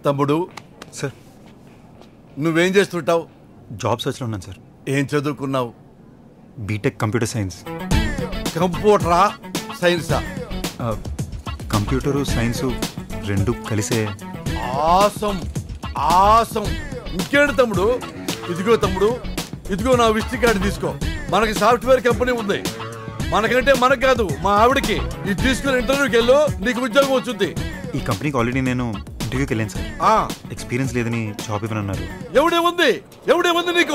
తమ్ముడు సార్ నువ్వేం చేస్తుంటావు జాబ్ సర్చ్లో ఉన్నాను సార్ ఏం చదువుకున్నావు బీటెక్ కంప్యూటర్ సైన్స్ కంప్యూటరా సైన్సా ఆ, కంప్యూటరు సైన్సు రెండు కలిసే ఆసం ఆసం ఇంకేంటి తమ్ముడు ఇదిగో తమ్ముడు ఇదిగో నా విజిట్ కార్డు తీసుకో మనకి సాఫ్ట్వేర్ కంపెనీ ఉంది మనకంటే మనకు కాదు మా ఆవిడకి ఇది తీసుకుని ఇంటర్వ్యూకి వెళ్ళు నీకు ఉద్యోగం వచ్చింది ఈ కంపెనీకి ఆల్రెడీ నేను ఇంటర్వ్యూకి వెళ్ళాను సార్ ఆ ఎక్స్పీరియన్స్ లేదని జాబ్ ఇవ్వనన్నారు ఎవడే ఉంది ఎవడే ఉంది నీకు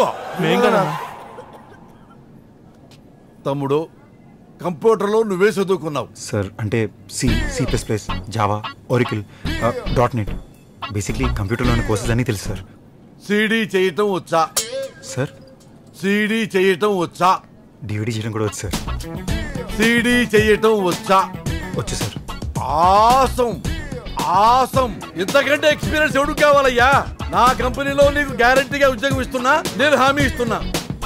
తమ్ముడు కంప్యూటర్లో నువ్వే చదువుకున్నావు సార్ అంటే C C plus plus Java Oracle dot net basically కంప్యూటర్లోని కోర్సెస్ అన్నీ తెలుసు సార్ సీడీ చేయటం వచ్చా సార్ సీడీ చేయటం వచ్చా డివిడీ చేయడం కూడా వచ్చు సార్ సీడీ చేయటం వచ్చా వచ్చు సార్ ఆసం ఆసం ఇంతకంటే ఎక్స్పీరియన్స్ ఎవడు కావాలయ్యా నా కంపెనీలో నీకు గ్యారంటీగా ఉద్యోగం ఇస్తున్నా నేను హామీ ఇస్తున్నా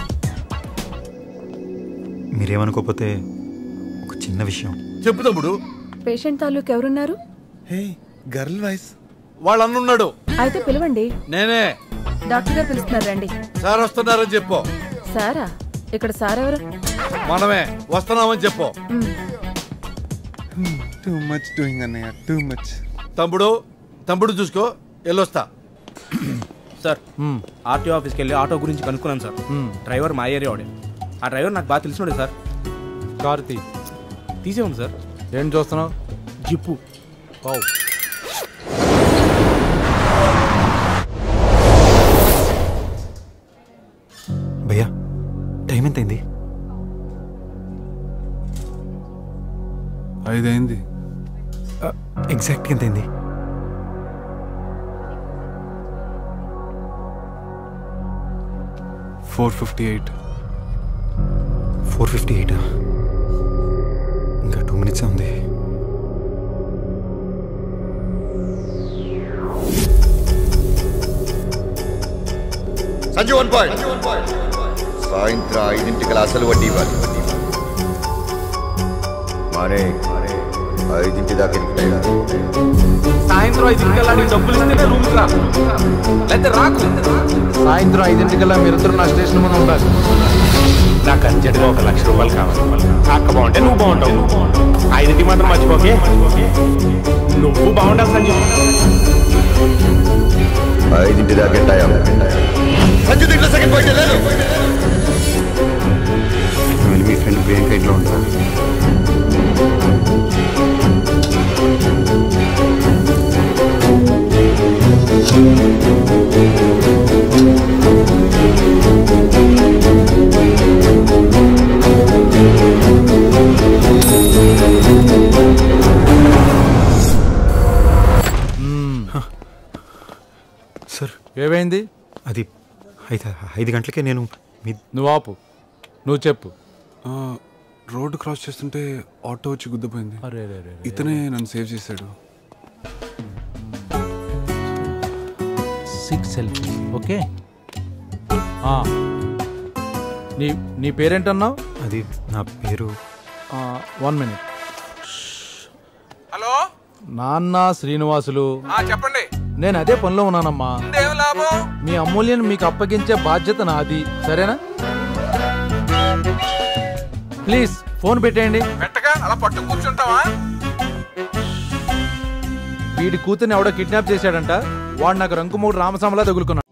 మీరేమనుకోకపోతే ఒక చిన్న విషయం చెప్పు తమ్ముడు పేషెంట్ తాలూకు ఎవరున్నారు హే గర్ల్ వాయిస్ వాళ్ళు అన్నున్నాడు అయితే పిలవండి నేనే డాక్టర్ గారు పిలుస్తున్నారు రండి సార్ వస్తున్నారని చెప్పు సారా ఇక్కడ సార్ ఎవరు మనమే వస్తున్నామని చెప్పు మ్, టూ మచ్ డూయింగ్ అన్నయ్య టూ మచ్ తమ్ముడు తమ్ముడు చూసుకో వెళ్ళొస్తా సార్ ఆర్టీఓ ఆఫీస్కి వెళ్ళి ఆటో గురించి కనుక్కున్నాను సార్ డ్రైవర్ మా ఏరియా వాడే ఆ డ్రైవర్ నాకు బాగా తెలిసినోడే సార్ కార్తీ తీసేవాను సార్ ఏం చూస్తున్నావు జిప్పు పావు భయ్యా టైం ఎంతైంది ఐదైంది ఎగ్జాక్ట్గా ఎంతైంది four fifty eight four fifty eight ఇంకా టూ మినిట్స్ ఉంది సంజు వన్ పాయింట్ సాయంత్రం ఐదింటికి అసలు వడ్డీ ఇవ్వాలి మానే ఐదింటి దాకా ఇరుకుతాయి కదా. సాయంత్రం ఐదింటికల్లా నీకు డబ్బులు ఇస్తేనే రూమ్కి రా లేకపోతే రాకు సాయంత్రం ఐదింటికల్లా మీరిద్దరు నా స్టేషన్ ముందు ఉండాలి నాకు అర్జెంట్గా ఒక లక్ష రూపాయలు కావాలి అక్క బాగుంటే నువ్వు బాగుంటావు ఐదింటికి మాత్రం మర్చిపోకే నువ్వు బాగుండాలి సంజయ్ ఐదింటి దాకా టైం సంజు దీంట్లో సెకండ్ పాయింట్ లేదు నువ్వు వెళ్ళి మీ ఫ్రెండ్ ప్రియాంక ఇంట్లో ఉంటా సార్ ఏమైంది అది ఐదు ఐదు గంటలకే నేను మీ నువ్వు ఆపు నువ్వు చెప్పు రోడ్డు క్రాస్ చేస్తుంటే ఆటో వచ్చి గుద్దిపోయింది అరే రే రే ఇతనే నన్ను సేవ్ చేశాడు సిక్స్ సెల్ఫీ ఓకే ఆ. నీ నీ పేరేంటన్నావు అది నా పేరు వన్ మినిట్ హలో నాన్న శ్రీనివాసులు చెప్పండి నేను అదే పనిలో ఉన్నానమ్మా ఏం లాభం మీ అమూల్యను మీకు అప్పగించే బాధ్యత నాది సరేనా ప్లీజ్ ఫోన్ పెట్టేయండి పెట్టగా అలా పట్టు కూర్చుంటావా వీడి కూతుర్ని ఎవడో కిడ్నాప్ చేశాడంట వాడు నాకు రంకుమూడు రామస్వామిలా తగులుకున్నాడు